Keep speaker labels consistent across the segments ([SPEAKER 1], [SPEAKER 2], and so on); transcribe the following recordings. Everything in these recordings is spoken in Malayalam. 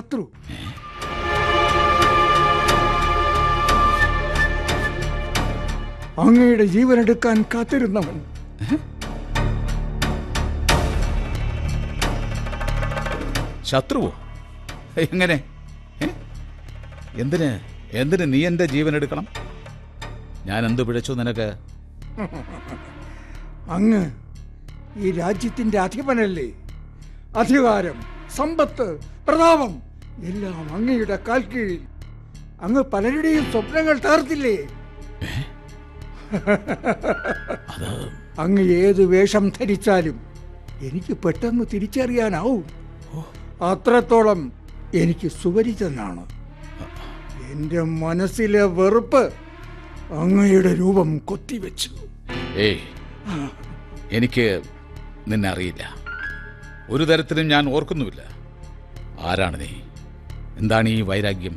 [SPEAKER 1] ശത്രു അങ്ങയുടെ ജീവനെടുക്കാൻ കാത്തിരുന്നവൻ
[SPEAKER 2] ശത്രുവോ എങ്ങനെ ഏ? എന്തിന് എന്തിന് നീ എൻ്റെ ജീവൻ എടുക്കണം ഞാൻ എന്ത് പിഴച്ചു നിനക്ക്
[SPEAKER 1] അങ്ങ് ഈ രാജ്യത്തിന്റെ അധിപനല്ലേ അധികാരം സമ്പത്ത് പ്രതാപം എല്ലാം അങ്ങയുടെ കാൽ കീഴിൽ അങ്ങ് പലരുടെയും സ്വപ്നങ്ങൾ തകർത്തില്ലേ അങ്ങ് ഏത് വേഷം ധരിച്ചാലും എനിക്ക് പെട്ടെന്ന് തിരിച്ചറിയാനാവും അത്രത്തോളം എനിക്ക് സുപരിചിതനാണ് എന്റെ മനസ്സിലെ വെറുപ്പ് അങ്ങയുടെ രൂപം കൊത്തിവെച്ചു
[SPEAKER 2] ഏയ് എനിക്ക് നിന്നെ അറിയില്ല ഒരു തരത്തിലും ഞാൻ ഓർക്കുന്നുമില്ല ആരാണ് നീ എന്താണ് ഈ വൈരാഗ്യം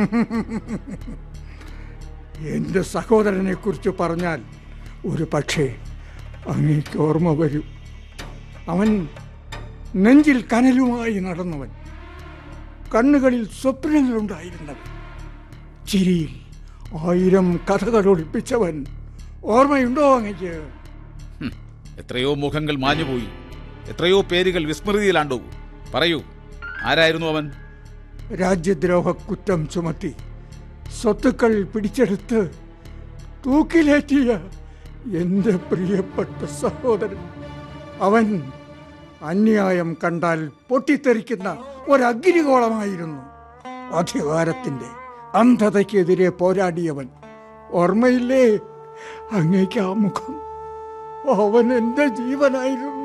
[SPEAKER 1] എന്റെ സഹോദരനെ കുറിച്ച് പറഞ്ഞാൽ ഒരു പക്ഷേ അങ്ങേക്ക് ഓർമ്മ വരും അവൻ നെഞ്ചിൽ കനലുമായി നടന്നവൻ കണ്ണുകളിൽ സ്വപ്നങ്ങളുണ്ടായിരുന്നവൻ ചിരിയിൽ ആയിരം കഥകൾ ഒളിപ്പിച്ചവൻ ഓർമ്മയുണ്ടോ അങ്ങയ്ക്ക്
[SPEAKER 2] ഹും, എത്രയോ മുഖങ്ങൾ മാഞ്ഞുപോയി എത്രയോ പേരുകൾ വിസ്മൃതിയിലാണ്ടു പറയൂ ആരായിരുന്നു അവൻ
[SPEAKER 1] രാജ്യദ്രോഹ കുറ്റം ചുമത്തി സ്വത്തുക്കൾ പിടിച്ചെടുത്ത് തൂക്കിലേറ്റിയ എന്റെ പ്രിയപ്പെട്ട സഹോദരൻ അവൻ അന്യായം കണ്ടാൽ പൊട്ടിത്തെറിക്കുന്ന ഒരഗ്നികോളമായിരുന്നു അധികാരത്തിന്റെ അന്ധതയ്ക്കെതിരെ പോരാടിയവൻ ഓർമ്മയില്ലേ അങ്ങേക്ക് ആ മുഖം അവൻ എന്റെ ജീവനായിരുന്നു